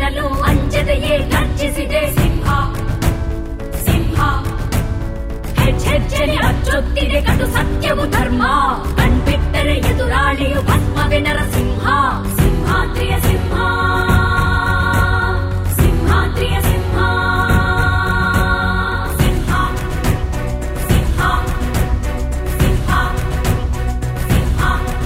ಸಿಡಿಲಿನಲ್ಲೂ ಅಂಜದೆಯೇ ಗರ್ಜಿಸಿದೆ ಸಿಂಹ ಸಿಂಹ ಹೆಜ್ಜೆಜ್ಜೆಲಿ ಅಚ್ಚೊತ್ತಿದೆ ಕಟು ಸತ್ಯವು ಧರ್ಮ ಕಣ್ಬಿಟ್ಟರೆ ಎದುರಾಳಿಯು ಭಸ್ಮವೆ ನರಸಿಂಹ ಸಿಂಹಾದ್ರಿಯ ಸಿಂಹ ಸಿಂಹಾದ್ರಿಯ ಸಿಂಹ ಸಿಂಹ ಸಿಂಹ ಸಿಂಹ ಸಿಂಹ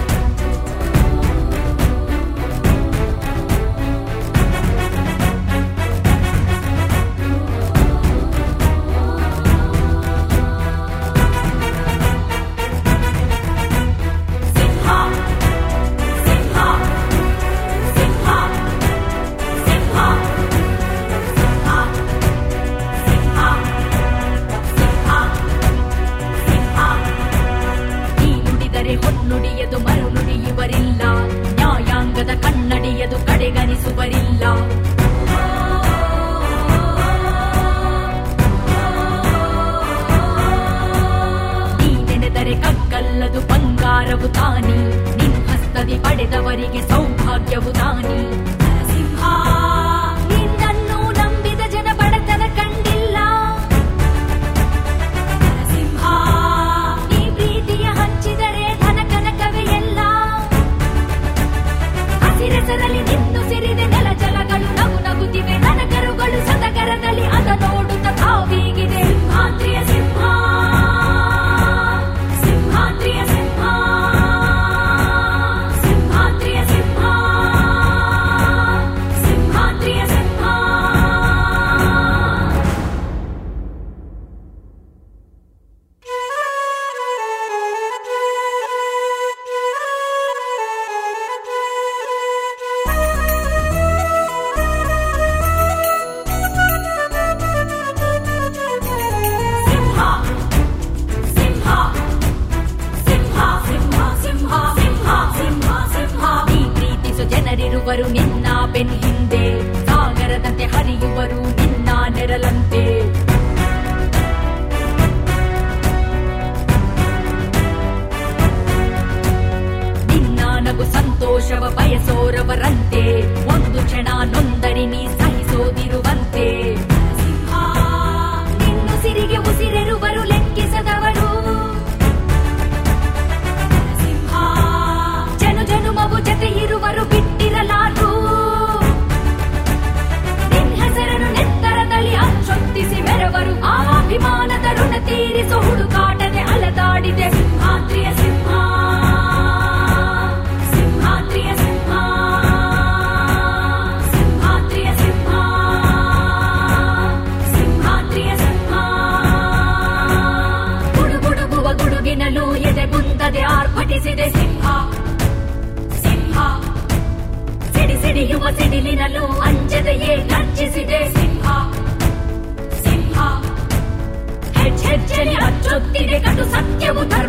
ಸಿಂಹ ಸಿಂಹ ಸಿಂಹ ಸಿಂಹ ಸಿಂಹ ಸಿಂಹ ಸಿಂಹ ಸಿಂಹ ಈ ನುಡಿದರೆ ಹೊನ್ನುಡಿಯದು ಮರುನುಡಿಯುವರಿಲ್ಲ ನ್ಯಾಯಾಂಗದ ಕನ್ನಡಿಯದು ಕಡೆಗಣಿಸುವರಿಲ್ಲ ನೀ ನೆನೆದರೆ ಕಗ್ಗಲ್ಲದು ಬಂಗಾರವು ತಾನಿ ನಿನ್ ಹಸ್ತದಿ ಪಡೆದವರಿಗೆ ಸೌಭಾಗ್ಯವು ತಾನಿ ನರಸಿಂಹ ನಿನ್ನನ್ನು ನಂಬಿದ ಜನ ಬಡತನ ಕಂಡಿಲ್ಲ ನರಸಿಂಹ ನೀ ಪ್ರೀತಿಯ ಹಂಚಿದರೆ ಧನ ಕನಕವೇ ಎಲ್ಲ ಹಸಿರೆಸರಲ್ಲಿ ನಿಂತು ಸಿರಿದೆ ನೆಲ ಜಲಗಳು ನಗು ನಗುತ್ತಿವೆ ನನಗರುಗಳು ಸದಗರದಲ್ಲಿ ಅದ ನೋಡುತ್ತ ಕಾವೀಗಿದೆ ಸಿಂಹಾದ್ರಿಯ ಸಿಂಹ ಸಿಂಹಾದ್ರಿಯ ಸಿಂಹ ಸಿಂಹಾದ್ರಿಯ ಸಿಂಹ ಸಿಂಹಾದ್ರಿಯ ಸಿಂಹ ಸಿಂಹ ಸಿಂಹ ಸಿಂಹ ಸಿಂಹ ಸಿಂಹ ಸಿಂಹ ಸಿಂಹ ಸಿಂಹ ನೀ ಪ್ರೀತಿಸು ಜನರಿರುವರು ನಿನ್ನ ಬೆನ್ ಹಿಂದೆ ಸಾಗರದಂತೆ ಹರಿಯುವರು ನಿನ್ನ ನೆರಳಂತೆ ನಿನ್ನ ನಗು ಸಂತೋಷವ ಬಯಸೋರವರಂತೆ ಒಂದು ಕ್ಷಣ ನೊಂದರಿ ನೀ ಸಹಿಸೋದಿರುವಂತೆ ಸಿಂಹ ನಿನ್ನುಸಿರಿಗೆ ಉಸಿರೆರುವರು ಲೆಕ್ಕಿಸದವರು ಸಿಂಹ ಜನು ಜನುಮವು ಜತೆ ಇರುವರು ಬಿಟ್ಟಿರಲಾರು ನಿನ್ ಹೆಸರನ್ನು ನೆತ್ತರದಲ್ಲಿ ಅಚ್ಚೊತ್ತಿಸಿ ಮೆರವರು ಆ ಅಭಿಮಾನದ ಋಣ ತೀರಿಸು ಹುಡುಕಾಟದೆ ಅಲದಾಡಿದೆ ಸಿಂಹಾದ್ರಿಯ ಸಿಂಹ ಸಿಂಹಾದ್ರಿಯ ಸಿಂಹ ಸಿಂಹಾದ್ರಿಯ ಸಿಂಹ ಸಿಂಹಾದ್ರಿಯ ಸಿಂಹ ಗುಡುಗುಡುಗುವ ಗುಡುಗಿನಲ್ಲೂ ಎದೆ ಗುಂದದೆ ಆರ್ಭಟಿಸಿದೆ ಸಿಂಹ ಸಿಂಹ ಸಿಡಿ ಸಿಡಿಯುವ ಸಿಡಿಲಿನಲ್ಲೂ ಅಂಜದೆಯೇ ಗರ್ಜಿಸಿದೆ ಸಿಂಹ ಸಿಂಹ ಹೆಜ್ಜೆಜ್ಜೆಲಿ ಅಚ್ಚೊತ್ತಿದೆ ಕಟು ಸತ್ಯವು ಧರ್ಮ